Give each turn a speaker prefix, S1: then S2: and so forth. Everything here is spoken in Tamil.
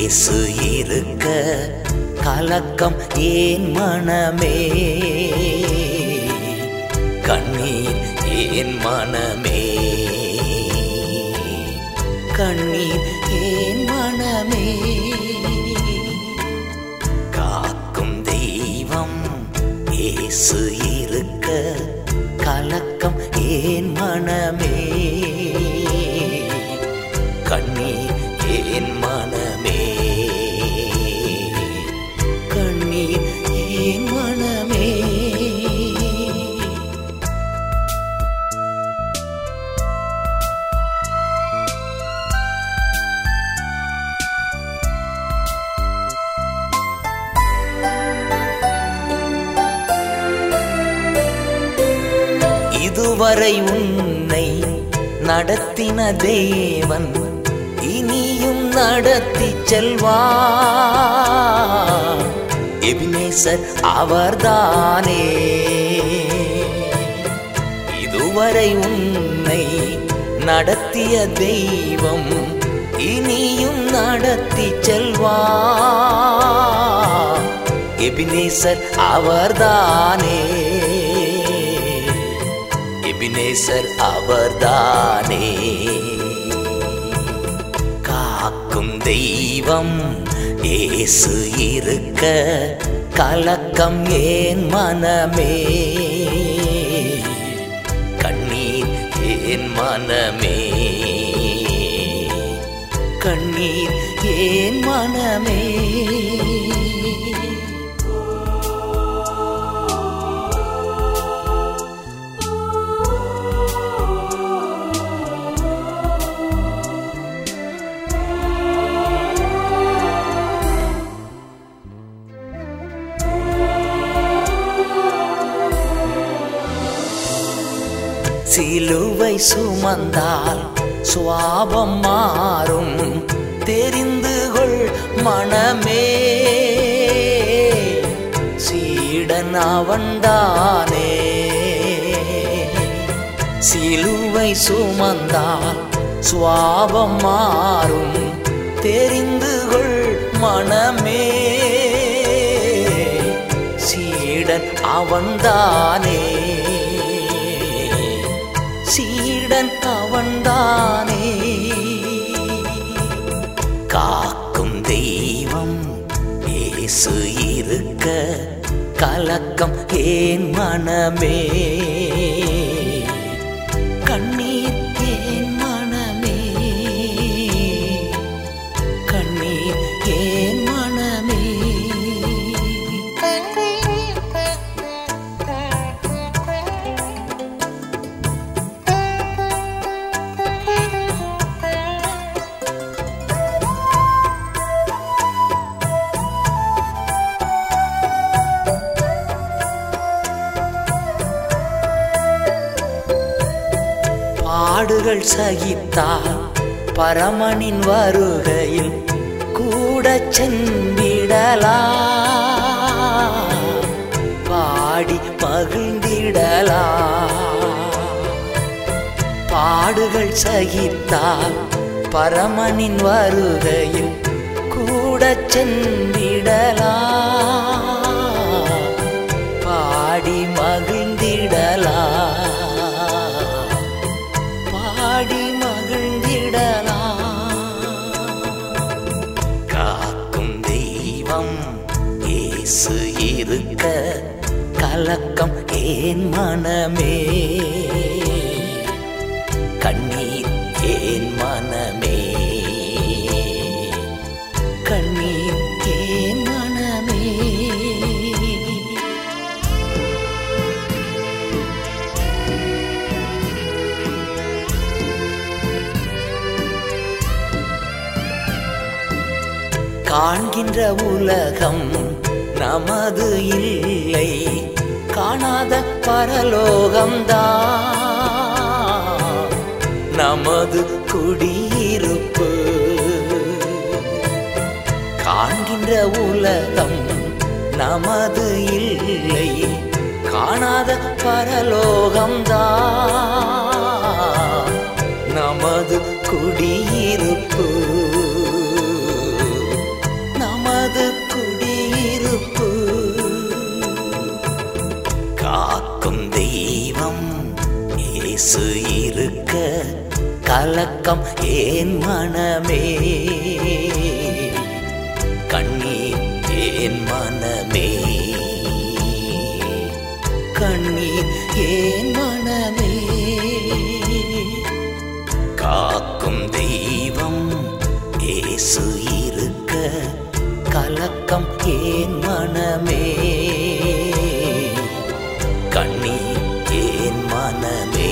S1: இயேசு இருக்க கலக்கம் ஏன் மனமே கண்ணீர் ஏன் மனமே கண்ணீர் ஏன் மனமே காக்கும் தெய்வம் இயேசு இருக்க கலக்கம் ஏன் மனமே கண்ணீர் ஏன் மனமே கண்ணீர் ஏன் மனமே இதுவரை உன்னை நடத்தின தேவன் இனியும் நடத்தி செல்வா எபினேசர் அவர்தானே இதுவரை உன்னை நடத்திய தெய்வம் இனியும் நடத்தி செல்வா எபினேசர் அவர்தானே எபினேசர் அவர்தானே காக்கும் தெய்வம் இயேசு இருக்க கலக்கம் ஏன் மனமே கண்ணீர் ஏன் மனமே கண்ணீர் ஏன் மனமே சிலுவை சுமந்தால் சுவாபம் மாறும் தெரிந்து கொள் மனமே சீடன் அவன்தானே சிலுவை சுமந்தால் சுவாபம் மாறும் தெரிந்து கொள் மனமே சீடன் அவன்தானே சீடன் அவன்தானே காக்கும் தெய்வம் இயேசு இருக்க கலக்கம் ஏன் மனமே கண்ணீர் ஏன் மனமே கண்ணீர் ஏன் மனமே பாடுகள் சகித்தால் பரமனின் வருகையில் கூட சென்றிடலா பாடி மகிழ்ந்திடலா பாடுகள் சகித்தால் பரமனின் வருகையில் கூட சென்றிடலா பாடி மகிழ்ந்திடலா பாடி மகிழ்ந்திடலா காக்கும் தெய்வம் இயேசு இருக்க கலக்கம் ஏன் மனமே கண்ணீர் ஏன் மனமே கண்ணீர் ஏன் மனமே காண்கின்ற உலகம் நமது இல்லை காணாத பரலோகம்தான் நமது குடியிருப்பு காண்கின்ற உலகம் நமது இல்லை காணாத பரலோகம்தான் நமது குடியிருப்பு இயேசு இருக்க கலக்கம் ஏன் மனமே கண்ணீர் ஏன் மனமே கண்ணீர் ஏன் மனமே காக்கும் தெய்வம் இயேசு இருக்க கலக்கம் ஏன் மனமே கண்ணீர் ஏன் மனமே